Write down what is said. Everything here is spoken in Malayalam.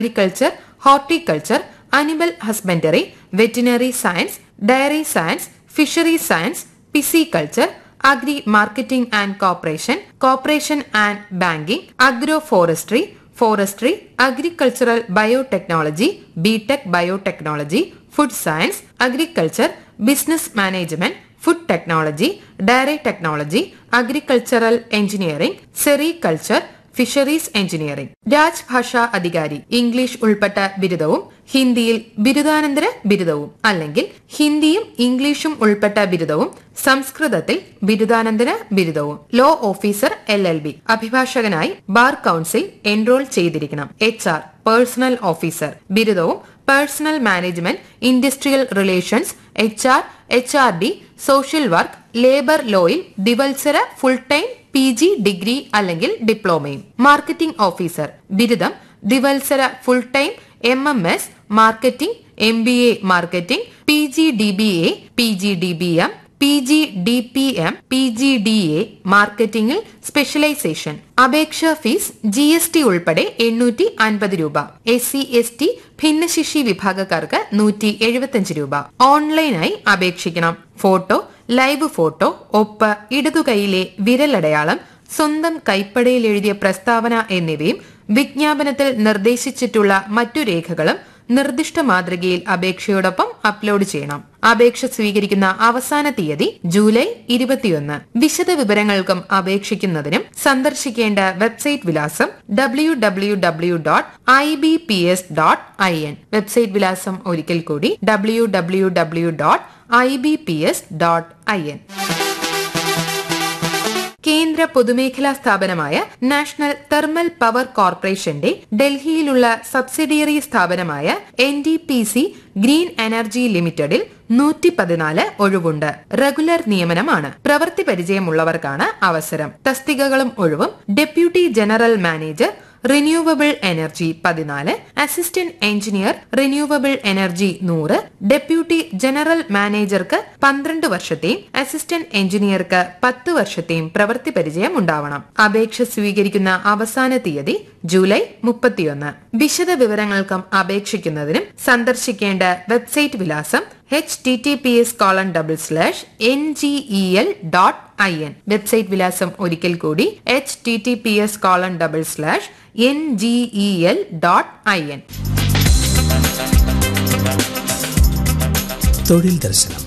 agriculture horticulture animal husbandry veterinary science dairy science fishery science pisciculture agri marketing and corporation corporation and banking agro forestry forestry agricultural biotechnology B Tech biotechnology food science agriculture business management food technology dairy technology agricultural engineering sericulture fisheries engineering Rajbhasha അധികാരി ഇംഗ്ലീഷ് ഉൾപ്പെട്ട ബിരുദവും ഹിന്ദിയിൽ ബിരുദാനന്തര ബിരുദവും അല്ലെങ്കിൽ ഹിന്ദിയും ഇംഗ്ലീഷും ഉൾപ്പെട്ട ബിരുദവും സംസ്കൃതത്തിൽ ബിരുദാനന്തര ബിരുദവും law officer L L B അഭിഭാഷകനായി ബാർ കൌൺസിൽ എൻറോൾ ചെയ്തിരിക്കണം എച്ച് ആർ പേഴ്സണൽ ഓഫീസർ ബിരുദവും personnel management industrial relations H R H R D social work labour ലോയിൽ ദിവത്സര full time P G degree അല്ലെങ്കിൽ ഡിപ്ലോമയും മാർക്കറ്റിംഗ് ഓഫീസർ ബിരുദം ദിവത്സര full time M M S marketing M B A marketing P G D B A P G D B M P G D P M P G D A മാർക്കറ്റിംഗിൽ സ്പെഷ്യലൈസേഷൻ അപേക്ഷാ ഫീസ് ജി എസ് ടി ഉൾപ്പെടെ എണ്ണൂറ്റി അൻപത് രൂപ എസ് സി എസ് ടി ഭിന്നശേഷി വിഭാഗക്കാർക്ക് നൂറ്റി എഴുപത്തിയഞ്ച് രൂപ ഓൺലൈനായി അപേക്ഷിക്കണം ഫോട്ടോ ലൈവ് ഫോട്ടോ ഒപ്പ് ഇടതുകൈയിലെ വിരലടയാളം സ്വന്തം കൈപ്പടയിൽ എഴുതിയ പ്രസ്താവന എന്നിവയും വിജ്ഞാപനത്തിൽ നിർദ്ദേശിച്ചിട്ടുള്ള മറ്റു രേഖകളും നിർദ്ദിഷ്ട മാതൃകയിൽ അപേക്ഷയോടൊപ്പം അപ്ലോഡ് ചെയ്യണം അപേക്ഷ സ്വീകരിക്കുന്ന അവസാന തീയതി ജൂലൈ ഇരുപത്തിയൊന്ന് വിശദ വിവരങ്ങൾക്കും അപേക്ഷിക്കുന്നതിനും സന്ദർശിക്കേണ്ട വെബ്സൈറ്റ് വിലാസം W W W dot I B P S dot I N website വിലാസം ഒരിക്കൽ കൂടി W W W dot I B P S dot I N കേന്ദ്ര പൊതുമേഖലാ സ്ഥാപനമായ നാഷണൽ തെർമൽ പവർ കോർപ്പറേഷന്റെ ഡൽഹിയിലുള്ള സബ്സിഡിയറി സ്ഥാപനമായ N D P C green energy ലിമിറ്റഡിൽ നൂറ്റി പതിനാല് ഒഴിവുണ്ട് റെഗുലർ നിയമനമാണ് പ്രവൃത്തി പരിചയമുള്ളവർക്കാണ് അവസരം തസ്തികകളും ഒഴിവും deputy general manager renewable energy പതിനാല് അസിസ്റ്റന്റ് എഞ്ചിനീയർ റിന്യൂവബിൾ എനർജി നൂറ് ഡെപ്യൂട്ടി ജനറൽ മാനേജർക്ക് പന്ത്രണ്ട് വർഷത്തെയും അസിസ്റ്റന്റ് എഞ്ചിനീയർക്ക് പത്ത് വർഷത്തെയും പ്രവൃത്തി പരിചയം ഉണ്ടാവണം അപേക്ഷ സ്വീകരിക്കുന്ന അവസാന തീയതി ജൂലൈ മുപ്പത്തിയൊന്ന് വിശദ വിവരങ്ങൾക്കും അപേക്ഷിക്കുന്നതിനും സന്ദർശിക്കേണ്ട വെബ്സൈറ്റ് വിലാസം H T T P S colon double slash N G E L dot I N website വിലാസം ഒരിക്കൽ കൂടി H T T P S colon double slash N G E L dot I N തൊഴിൽ ദർശനം